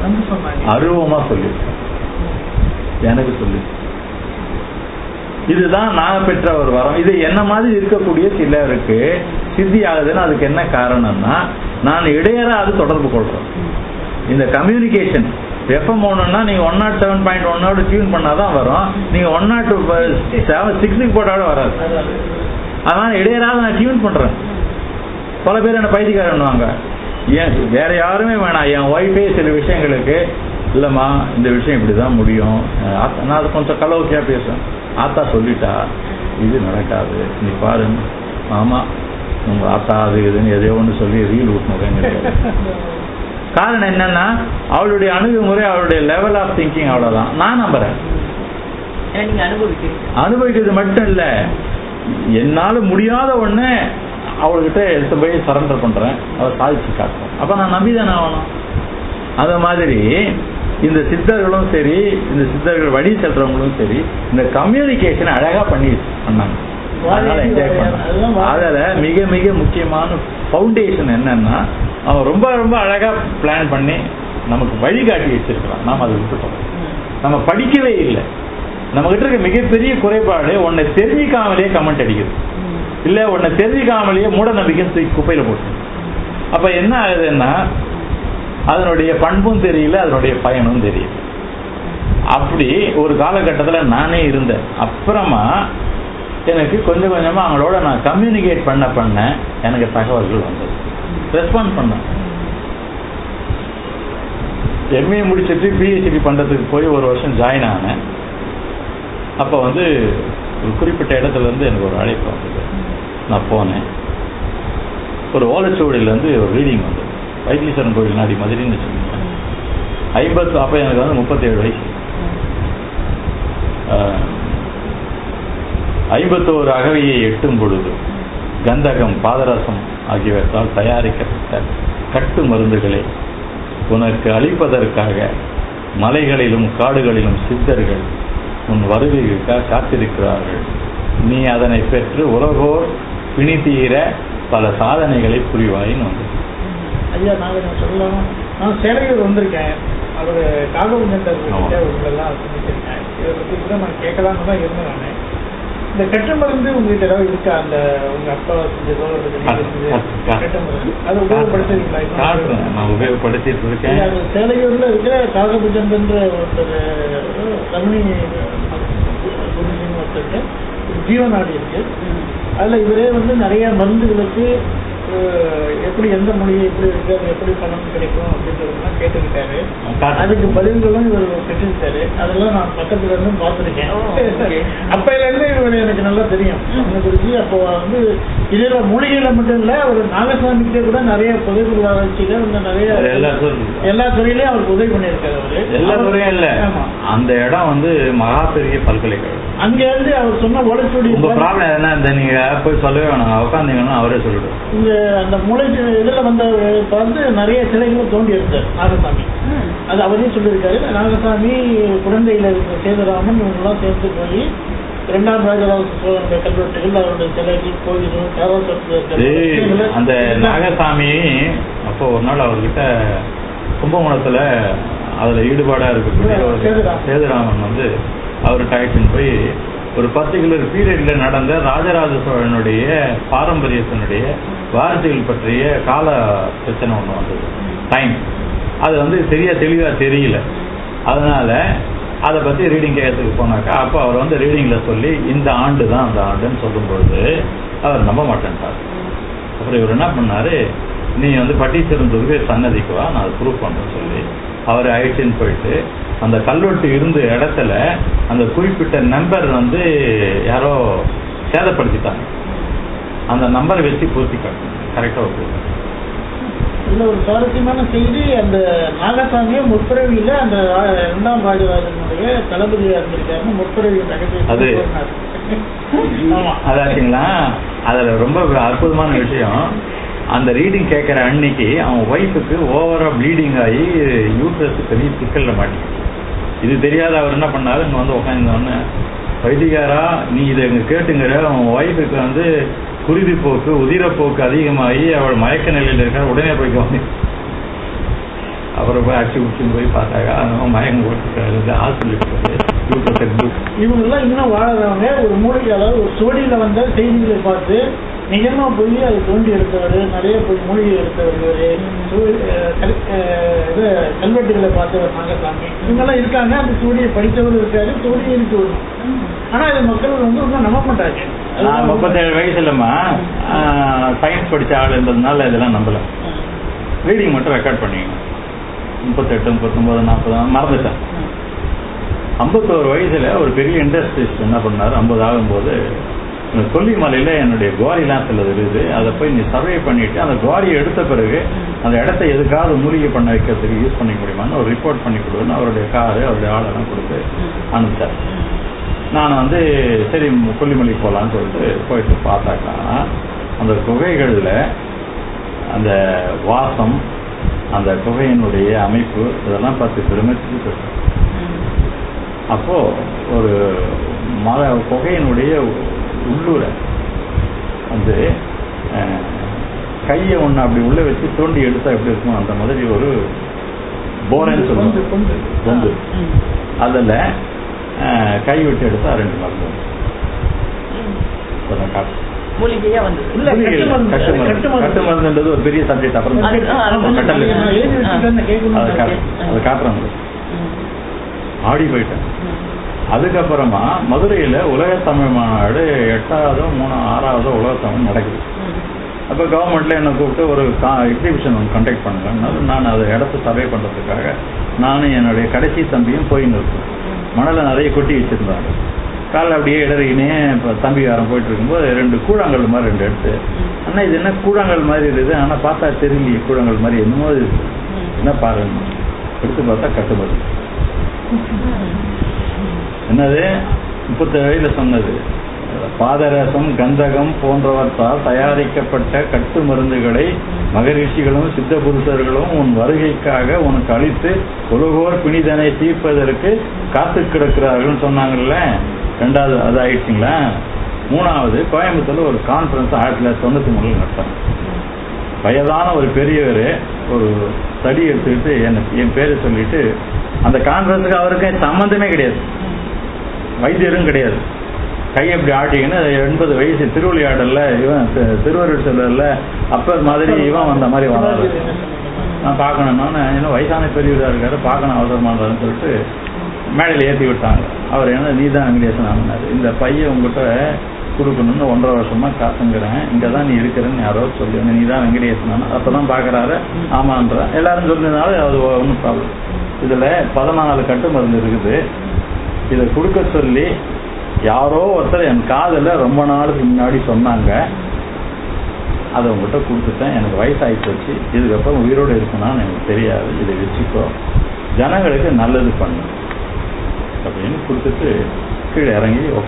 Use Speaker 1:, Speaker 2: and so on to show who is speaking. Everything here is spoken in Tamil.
Speaker 1: வந்து சொன்னாங்க
Speaker 2: அருவமா சொல்லி எனக்கு சொல்லி இதுதான் நான் பெற்ற ஒரு வரம் இது என்ன மாதிரி இருக்கக்கூடிய சிலருக்கு சித்தி ஆகுதுன்னு அதுக்கு என்ன காரணம்னா நான் இடையற அது தொடர்பு கொள்றேன் இந்த கம்யூனிகேஷன் எஃப்எம் ஒன்றுனா நீங்க ஒன் நாட் செவன் பாயிண்ட் ஒன்னோட டியூன் பண்ணாதான் வரும் நீங்க ஒன் நாட் செவன் சிக்ஸுக்கு போட்டாவோட வராது அதனால இடையராத நான் டியூன் பண்றேன் பல பேர் என்ன பைத்தியக்காரன்னுவாங்க ஏன் வேற யாருமே வேணாம் என் ஒய்ஃபே சில விஷயங்களுக்கு இல்லைம்மா இந்த விஷயம் இப்படி தான் முடியும் அஹ் ஆத்தா- நான் அது கொஞ்சம் கலோக்கியா பேசுவேன் ஆத்தா சொல்லிட்டா இது நடக்காது நீ பாரு மாமா உங்க ஆத்தா அது இதுன்னு எதையோ ஒன்று சொல்லி ரீல் ஊட்டினதுங்க காரணம் என்னன்னா அவளுடைய அணுகுமுறை அவளுடைய லெவல் ஆஃப் திங்கிங் அவ்வளவுதான் நான் நம்புறேன்
Speaker 3: ஏன்னா நீங்க அனுபவிக்கிறீங்க
Speaker 2: அனுபவிக்கிறது மட்டும் இல்ல என்னால முடியாத ஒண்ணு அவள்கிட்ட எடுத்து போய் சரண்டர் பண்றேன் அவ சாதிச்சு காட்டுறேன் அப்ப நான் நம்பிதானே ஆகணும் அத மாதிரி இந்த சித்தர்களும் சரி இந்த சித்தர்கள் வழி செல்றவங்களும் சரி இந்த கம்யூனிகேஷன் அழகா பண்ணி பண்ணாங்க அதனால என்ஜாய் பண்ணாங்க அதுல மிக மிக முக்கியமான ஃபவுண்டேஷன் என்னன்னா அவன் ரொம்ப ரொம்ப அழகா பிளான் பண்ணி நமக்கு வழிகாட்டி வச்சிருக்கிறான் நாம அதை விட்டுட்டோம் நம்ம படிக்கவே இல்லை நம்ம கிட்ட இருக்க மிகப்பெரிய குறைபாடு உன்னை தெரிஞ்சிக்காமலேயே கமெண்ட் அடிக்குது இல்ல உன்னை தெரிஞ்சிக்காமலேயே மூட நம்பிக்கை தூக்கி குப்பையில போட்டு அப்ப என்ன ஆகுதுன்னா அதனுடைய பண்பும் தெரியல அதனுடைய பயனும் தெரியல அப்படி ஒரு காலகட்டத்துல நானே இருந்தேன் அப்புறமா எனக்கு கொஞ்சம் கொஞ்சமா அவங்களோட நான் கம்யூனிகேட் பண்ண பண்ண எனக்கு தகவல்கள் வந்தது ரெஸ்பாண்ட் பண்ணேன் எம்ஏ முடிச்சிட்டு பிஹெச்டி பண்றதுக்கு போய் ஒரு வருஷம் ஜாயின் ஆனேன் அப்போ வந்து ஒரு குறிப்பிட்ட இடத்துல இருந்து எனக்கு ஒரு அழைப்பு வந்தது நான் போனேன் ஒரு ஓலைச்சுவடியில இருந்து ஒரு ரீடிங் வந்தது வைத்தீஸ்வரன் கோவில் நாடி மதுரைன்னு வச்சுக்கோங்க ஐம்பத்து அப்போ எனக்கு வந்து முப்பத்தேழு வயசு ஆஹ், ஐம்பத்தோரு அகவையை எட்டும் பொழுது கந்தகம் பாதரசம் ஆகியவற்றால் தயாரிக்கப்பட்ட கட்டு மருந்துகளை உனக்கு அளிப்பதற்காக மலைகளிலும் காடுகளிலும் சித்தர்கள் உன் வருகைக்காக காத்திருக்கிறார்கள் நீ அதனை பெற்று உலகோர் பிணி தீர பல சாதனைகளை புரிவாயின்னு வந்து
Speaker 1: ஐயா நான் கொஞ்சம் சொல்லலாம் நான் சேலையூர் வந்திருக்கேன் அவர் காகவஞ்சந்தர் கிட்ட உங்களெல்லாம் சந்திச்சிருக்கேன் இதை பற்றி கூட நான் கேட்கலாம்னு தான் இருந்தேன் நான் இந்த கட்டு மருந்து உங்ககிட்ட ஏதாவது இருக்கா அந்த உங்க அப்பா செஞ்சதோ அல்லது நீங்க செஞ்சது கட்டு மருந்து அதை உபயோகப்படுத்துறீங்களா இன்னும்?
Speaker 2: காட்டுறேன் நான் உபயோகப்படுத்திட்டு
Speaker 1: இல்ல,
Speaker 2: இருக்கேன்
Speaker 1: அது சேலையூர்ல இருக்கிற காகபுஜந்தன்ற ஒருத்தர் ரமணி குருஜின்னு ஒருத்தருக்கு ஒரு ஜீவநாடி இருக்கு அதுல இவரே வந்து நிறைய மருந்துகளுக்கு அஹ், எப்படி எந்த மொழியை எப்படி இருக்கு அது எப்படி பணம் கிடைக்கும் அப்படின்றதெல்லாம் கேட்டுக்கிட்டாரு
Speaker 2: காட்டுறேன்.
Speaker 1: அதுக்கு பதில்களும் இவர் பெற்றிருக்காரு அதெல்லாம் நான் பக்கத்துல இருந்து பார்த்துருக்கேன்
Speaker 3: ஓ, okay.
Speaker 1: அப்பையில இருந்து இவர் எனக்கு நல்லா தெரியும் ரமண குருஜி அப்போ வந்து இதுல மூலிகையில மட்டும் இல்ல அவர் நாகசாமிக்கு கூட நிறைய புதைப்பு ஆராய்ச்சியில வந்து நிறைய
Speaker 2: அது எல்லா துறையும்.
Speaker 1: எல்லா துறையிலயும் அவருக்கு உதவி பண்ணியிருக்காரு அவரு
Speaker 2: எல்லா துறையும் இல்ல
Speaker 1: ஆமா
Speaker 2: அந்த இடம் வந்து மகா பெரிய பல்கலைக்கழகம்
Speaker 1: அங்க இருந்து அவர் சொன்ன ஓலைச்சுவடி
Speaker 2: உங்க ப்ராப்ளம் என்ன இந்த நீங்க போய் சொல்லவே வேணாம் உட்காந்தீங்கன்னா அவரே சொல்லிடுவோம்
Speaker 1: இந்த அந்த மூளை இதுல வந்த பார்த்து நிறைய சிலைகளும் தோண்டி இருந்தார் நாகசாமி அது அவரே சொல்லியிருக்காரு நாகசாமி குழந்தையில இருக்க சேதுராமன் இவங்கெல்லாம் சேர்ந்து போய் இரண்டாம் ராஜராஜ சோழனுடைய கல்வெட்டுகள் அவருடைய சிலைகள் கோயில்கள்
Speaker 2: ஏய், அந்த நாகசாமி அப்போ ஒரு நாள் அவர்கிட்ட கும்பகோணத்துல அதுல ஈடுபாடா இருக்கக்கூடிய ஒரு
Speaker 1: சேதுராமன்.
Speaker 2: சேதுராமன் வந்து அவர்கிட்ட அழைச்சின்னு போய் ஒரு பர்டிகுலர் பீரியட்ல நடந்த ராஜராஜ சோழனுடைய பாரம்பரியத்தினுடைய வாரிசுகள் பற்றிய கால பிரச்சனை ஒண்ணு வந்தது டைம் அது வந்து சரியா தெளிவா தெரியல அதனால அதை பத்தி ரீடிங் கேட்கறதுக்கு போனாக்கா அப்போ அவர் வந்து ரீடிங்ல சொல்லி இந்த ஆண்டு தான் அந்த ஆண்டுன்னு சொல்லும் பொழுது அவர் நம்ப மாட்டேன்ட்டார் அப்புறம் இவர் என்ன பண்ணாரு நீ வந்து பட்டீஸ்வரன் சன்னதிக்கு வா நான் அதை ப்ரூவ் பண்றேன்னு சொல்லி அவர் அழைச்சின்னு போயிட்டு அந்த கல்வெட்டு இருந்த இடத்துல அந்த குறிப்பிட்ட நம்பர் வந்து யாரோ சேதப்படுத்திட்டாங்க அந்த நம்பரை வச்சு பூர்த்தி காட்டணும் கரெக்டாக ஒரு
Speaker 1: இதுல ஒரு சுவாரஸ்யமான செய்தி அந்த நாகசாமியே முற்பிறவியில அந்த ரா- இரண்டாம் ராஜராஜனுடைய தளபதியா இருந்திருக்காருன்னு முற்பிறவி நகைச்சுவை
Speaker 2: அது.
Speaker 1: சொன்னாரு. ஆமா
Speaker 2: அதாச்சுங்களா அதுல ரொம்ப அற்புதமான விஷயம் அந்த ரீடிங் கேட்குற அன்னைக்கு அவன் ஒய்ஃபுக்கு ஓவரா ப்ளீடிங் ஆகி யூட்ரஸ் பெரிய சிக்கல்ல மாட்டிக்கிச்சு இது தெரியாத அவர் என்ன பண்ணாரு இங்க வந்து உட்காந்துருந்தோடனே வைத்திகாரா நீ இதை இங்க கேட்டுங்கிற அவன் ஒய்ஃபுக்கு வந்து குருதி போக்கு உதிரப்போக்கு அதிகமாகி அவள் மயக்க நிலையில் இருக்கார் உடனே போய்க்கோங்க அப்புறம் போய் அடிச்சு குடிச்சு போய் பார்த்தாக்கா நம்ம மயங்க போட்டு ஹாஸ்பிட்டலுக்கு போய் யூட்ரஸ் புக்
Speaker 1: இவங்க எல்லாம் இன்னும் வாழறவங்க ஒரு மூலிகை அதாவது ஒரு சுவடியில வந்த செய்திகளை பார்த்து நிஜமா போய் அதை தோண்டி எடுத்தவர் நிறைய போய் மூலிகை எடுத்தவர் இவரு. சு- அஹ் கல்- அஹ் இது கல்வெட்டுகளை பார்த்தவர் நாகசாமி இவங்கெல்லாம் இருக்காங்க அந்த சுவடியை படித்தவர் இருக்காரு சுவடியை இருக்கு வரும் ஆனா இது மக்கள் வந்து ஒன்றும் நம்ப மாட்டாங்க
Speaker 2: நான் முப்பத்தேழு வயசுலம்மா சயின்ஸ் படிச்ச ஆளுன்றதுனால இதெல்லாம் நம்பல ரீடிங் மட்டும் ரெக்கார்ட் பண்ணிக்கணும் முப்பத்தெட்டு முப்பத்தொம்பது நாற்பது மறந்துட்டேன் ஐம்பத்தோரு வயசுல ஒரு பெரிய இண்டஸ்ட்ரிஸ்ட் என்ன பண்ணாரு ஐம்பது ஆகும்போது இந்த கொல்லிமலையில என்னுடைய குவாரிலாம் சிலது இருக்குது அதை போய் நீ சர்வே பண்ணிட்டு அந்த குவாரியை எடுத்த பிறகு அந்த இடத்த எதுக்காவது மூலிகை பண்ண வைக்கிறதுக்கு யூஸ் பண்ணிக்க முடியுமான்னு ஒரு ரிப்போர்ட் பண்ணி கொடுன்னு அவருடைய காரு அவருடைய ஆளெல்லாம் கொடுத்து அனுப்பிச்சார் நான் வந்து சரி கொல்லிமலைக்கு போகலான்னு சொல்லிட்டு போயிட்டு பார்த்தாக்கா அந்த குகைகளில் அந்த வாசம் அந்த குகையினுடைய அமைப்பு இதெல்லாம் பார்த்து பெருமைச்சு சொல்றேன் அப்போ ஒரு மத குகையினுடைய உள்ளூர வந்து அஹ், கையை ஒன்று அப்படி உள்ள வச்சு தோண்டி எடுத்தா எப்படி இருக்கும் அந்த மாதிரி ஒரு போரன்னு
Speaker 1: பொந்து,
Speaker 2: சொல்லுவாங்க
Speaker 1: பொந்து.
Speaker 2: பொந்து அதில் கை விட்டு எடுத்தா ரெண்டு மருந்து இப்ப நான் காட்டுறேன்.
Speaker 3: மூலிகையா வந்தது
Speaker 1: இல்ல,
Speaker 2: புரியல.
Speaker 1: கட்டு மருந்து.
Speaker 2: கட்டு மருந்து.
Speaker 1: கட்டு மருந்து.
Speaker 2: கட்டு மருந்துன்றது ஒரு பெரிய சப்ஜெக்ட் அப்புறம்
Speaker 3: அது- ஆ, அது
Speaker 2: ஆமா,
Speaker 3: கொஞ்சம்
Speaker 2: கட்டல்
Speaker 3: ஆ.
Speaker 1: நான் எழுதி வச்சுட்டு அந்த கேட்கணும்
Speaker 2: அதை காட்டுறேன் அதை காட்டுறேன் உங்களுக்கு. ஆடி போயிட்டேன் அதுக்கப்புறமா மதுரையில் உலக தமிழ் மாநாடு எட்டாவதோ மூணு ஆறாவதோ உலக தமிழ் நடக்குது அப்போ கவர்மெண்ட்ல என்னை கூப்பிட்டு ஒரு எக்ஸிபிஷன் ஒன்று கண்டக்ட் பண்ணுங்கன்னாலும் நான் அதை இடத்த சர்வே பண்ணுறதுக்காக நானும் என்னுடைய கடைசி தம்பியும் போயின்னு இருக்கோம் மணலை நிறைய கொட்டி வச்சுருந்தாங்க காலைல அப்படியே இடறினே இப்போ தம்பிக்காரன் போயிட்டு இருக்கும்போது ரெண்டு கூழாங்கல் மாதிரி ரெண்டு எடுத்து அண்ணா இது என்ன கூழாங்கல் மாதிரி இருக்குது ஆனால் பார்த்தா தெரியலையே கூழாங்கல் மாதிரி என்னமோ இருக்கு என்ன பாருங்க எடுத்து பார்த்தா கட்டுமதி என்னது முப்பத்தேழு வயதுல சொன்னது பாதரசம் கந்தகம் போன்றவற்றால் தயாரிக்கப்பட்ட கட்டு மருந்துகளை மகரிஷிகளும் சித்த புருஷர்களும் உன் வருகைக்காக உனக்கு அளித்து உலகோர் பிணிதனை தீர்ப்பதற்கு காத்து கிடக்கிறார்கள்னு சொன்னாங்கல்ல ரெண்டாவது அது ஆயிடுச்சுங்களா மூணாவது கோயம்புத்தூர்ல ஒரு கான்ஃபரன்ஸ் ஆயிரத்தி தொள்ளாயிரத்தி தொண்ணூத்தி மூணுல நடத்தாங்க வயதான ஒரு பெரியவர் ஒரு தடி எடுத்துக்கிட்டு என்ன என் பேரை சொல்லிட்டு அந்த கான்ஃபரன்ஸுக்கு அவருக்கு சம்மந்தமே கிடையாது வைத்தியரும் கிடையாது கை அப்படி ஆட்டிக்கின்னு எண்பது வயசு திருவிளையாடல்ல இவன் தி- திருவருள் செல்வர்ல அப்பர் மாதிரி இவன் வந்த மாதிரி வராது நான் பார்க்கணும்னா இன்னும் வயசான பெரியவராக இருக்காரு பார்க்கணும் அவசரமானதான்னு சொல்லிட்டு மேடையில் ஏற்றி விட்டாங்க அவர் என்ன நீ தான் வெங்கடேசன் ஆனாரு இந்த பையன் உங்ககிட்ட கொடுக்கணும்னு ஒன்றரை வருஷமா காத்துங்கிறேன் இங்கே தான் நீ இருக்கிறேன்னு யாரோ சொல்லி நீ தான் வெங்கடேசன் அப்போ தான் பார்க்குறாரு ஆமான்ற எல்லாரும் சொல்லினால அது ஒன்றும் ப்ராப்ளம் இதில் பதினாலு கட்டு மருந்து இருக்குது இதை கொடுக்க சொல்லி யாரோ ஒருத்தர் என் காதில் ரொம்ப நாளுக்கு முன்னாடி சொன்னாங்க அதை உங்ககிட்ட கொடுத்துட்டேன் எனக்கு வயசாகி போச்சு இதுக்கப்புறம் உயிரோடு இருக்கணும்னு எனக்கு தெரியாது இதை வச்சுக்கோ ஜனங்களுக்கு நல்லது பண்ணு அப்படின்னு கொடுத்துட்டு கீழே இறங்கி